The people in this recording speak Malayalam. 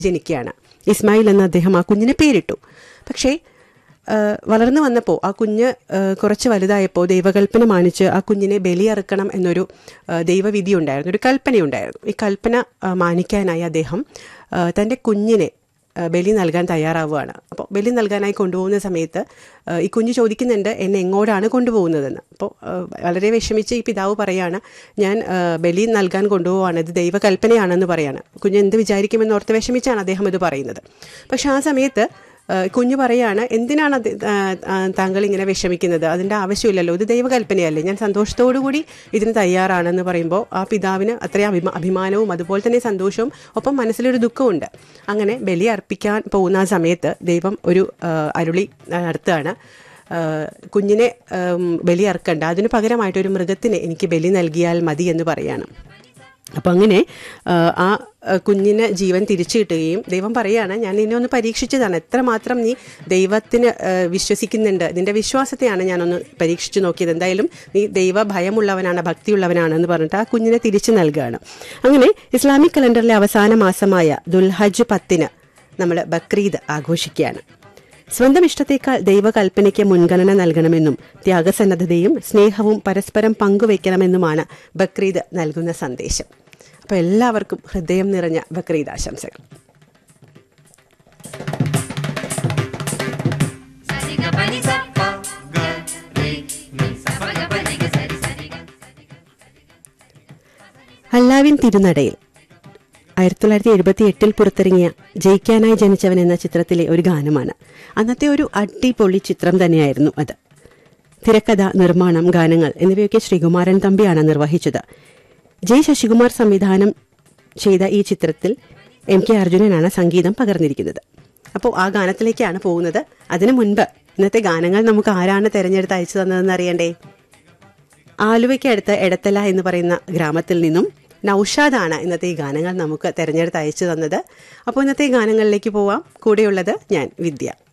ജനിക്കുകയാണ് ഇസ്മായിൽ എന്ന് അദ്ദേഹം ആ കുഞ്ഞിന് പേരിട്ടു പക്ഷേ ആ, വളർന്നു വന്നപ്പോൾ ആ കുഞ്ഞ് ആ, കുറച്ച് വലുതായപ്പോൾ ദൈവകൽപ്പന മാനിച്ച് ആ കുഞ്ഞിനെ ബലിയറുക്കണം എന്നൊരു ആ, ദൈവവിധി ഉണ്ടായിരുന്നു ഒരു കൽപ്പനയുണ്ടായിരുന്നു ഈ കൽപ്പന ആ, മാനിക്കാനായി അദ്ദേഹം ആ, തൻ്റെ കുഞ്ഞിനെ ആ, ബലി നൽകാൻ തയ്യാറാവുകയാണ് അപ്പോൾ ബലി നൽകാനായി കൊണ്ടുപോകുന്ന സമയത്ത് ആ, ഈ കുഞ്ഞ് ചോദിക്കുന്നുണ്ട് എന്നെ എങ്ങോട്ടാണ് കൊണ്ടുപോകുന്നതെന്ന് അപ്പോൾ ആ, വളരെ വിഷമിച്ച് ഈ പിതാവ് പറയാണ് ഞാൻ ആ, ബലി നൽകാൻ കൊണ്ടുപോവാണ് ഇത് ദൈവകൽപ്പനയാണെന്ന് പറയാണ് കുഞ്ഞ് എന്ത് വിചാരിക്കുമെന്ന് ഓർത്ത് വിഷമിച്ചാണ് അദ്ദേഹം ഇത് പറയുന്നത് പക്ഷെ ആ സമയത്ത് ആ, കുഞ്ഞ് പറയാണ് എന്തിനാണ് അത് ആ, ആ, താങ്കൾ ഇങ്ങനെ വിഷമിക്കുന്നത് അതിൻ്റെ ആവശ്യമില്ലല്ലോ ഇത് ദൈവകൽപ്പനയല്ലേ ഞാൻ സന്തോഷത്തോടു കൂടി ഇതിന് തയ്യാറാണെന്ന് പറയുമ്പോൾ ആ പിതാവിന് അത്രയും അഭിമാ അഭിമാനവും അതുപോലെ തന്നെ സന്തോഷവും ഒപ്പം മനസ്സിലൊരു ദുഃഖമുണ്ട് അങ്ങനെ ബലി അർപ്പിക്കാൻ പോകുന്ന ആ സമയത്ത് ദൈവം ഒരു ആ, അരുളി നടത്തുകയാണ് ആ, കുഞ്ഞിനെ ഉം, ബലി അർക്കണ്ട അതിന് പകരമായിട്ട് ഒരു മൃഗത്തിനെ എനിക്ക് ബലി നൽകിയാൽ മതി എന്ന് പറയാണ് അപ്പം അങ്ങനെ ആ, ആ ആ, കുഞ്ഞിന് ജീവൻ തിരിച്ചു കിട്ടുകയും ദൈവം പറയാണ് ഞാൻ നിന്നെ ഒന്ന് പരീക്ഷിച്ചതാണ് എത്രമാത്രം നീ ദൈവത്തിന് ആ, വിശ്വസിക്കുന്നുണ്ട് നിന്റെ വിശ്വാസത്തെയാണ് ഞാനൊന്ന് പരീക്ഷിച്ചു നോക്കിയത് എന്തായാലും നീ ദൈവ ഭയമുള്ളവനാണ് ഭക്തിയുള്ളവനാണ് എന്ന് പറഞ്ഞിട്ട് ആ കുഞ്ഞിനെ തിരിച്ചു നൽകുകയാണ് അങ്ങനെ ഇസ്ലാമിക് കലണ്ടറിലെ അവസാന മാസമായ ദുൽഹജ് പത്തിന് നമ്മൾ ബക്രീദ് ആഘോഷിക്കുകയാണ് സ്വന്തം ഇഷ്ടത്തേക്കാൾ ദൈവകൽപ്പനയ്ക്ക് മുൻഗണന നൽകണമെന്നും ത്യാഗസന്നദ്ധതയും സ്നേഹവും പരസ്പരം പങ്കുവയ്ക്കണമെന്നുമാണ് ബക്രീദ് നൽകുന്ന സന്ദേശം അപ്പോൾ എല്ലാവർക്കും ഹൃദയം നിറഞ്ഞ ബക്രീദ് ആശംസകൾ Sariga pani sa pa ga re ni sa pa ga pani ga sari sari ga അല്ലാവിൻ തിരുനടയിൽ ആയിരത്തി തൊള്ളായിരത്തി എഴുപത്തി എട്ടിൽ പുറത്തിറങ്ങിയ ജയിക്കാനായി ജനിച്ചവൻ എന്ന ചിത്രത്തിലെ ഒരു ഗാനമാണ് അന്നത്തെ ഒരു അടിപൊളി ചിത്രം തന്നെയായിരുന്നു അത് തിരക്കഥ നിർമ്മാണം ഗാനങ്ങൾ എന്നിവയൊക്കെ ശ്രീകുമാരൻ തമ്പിയാണ് നിർവഹിച്ചത് ജയ് ശശികുമാർ സംവിധാനം ചെയ്ത ഈ ചിത്രത്തിൽ എം കെ അർജുനനാണ് സംഗീതം പകർന്നിരിക്കുന്നത് അപ്പോൾ ആ ഗാനത്തിലേക്കാണ് പോകുന്നത് അതിനു മുൻപ് ഇന്നത്തെ ഗാനങ്ങൾ നമുക്ക് ആരാണ് തിരഞ്ഞെടുത്ത് അയച്ചു തന്നതെന്ന് അറിയണ്ടേ ആലുവയ്ക്ക് അടുത്ത് എടത്തല എന്ന് പറയുന്ന ഗ്രാമത്തിൽ നിന്നും നൌഷാദാണ് ഇന്നത്തെ ഈ ഗാനങ്ങൾ നമുക്ക് തിരഞ്ഞെടുത്ത് അയച്ചു തന്നത് അപ്പോൾ ഇന്നത്തെ ഈ ഗാനങ്ങളിലേക്ക് പോവാം കൂടെയുള്ളത് ഞാൻ വിദ്യ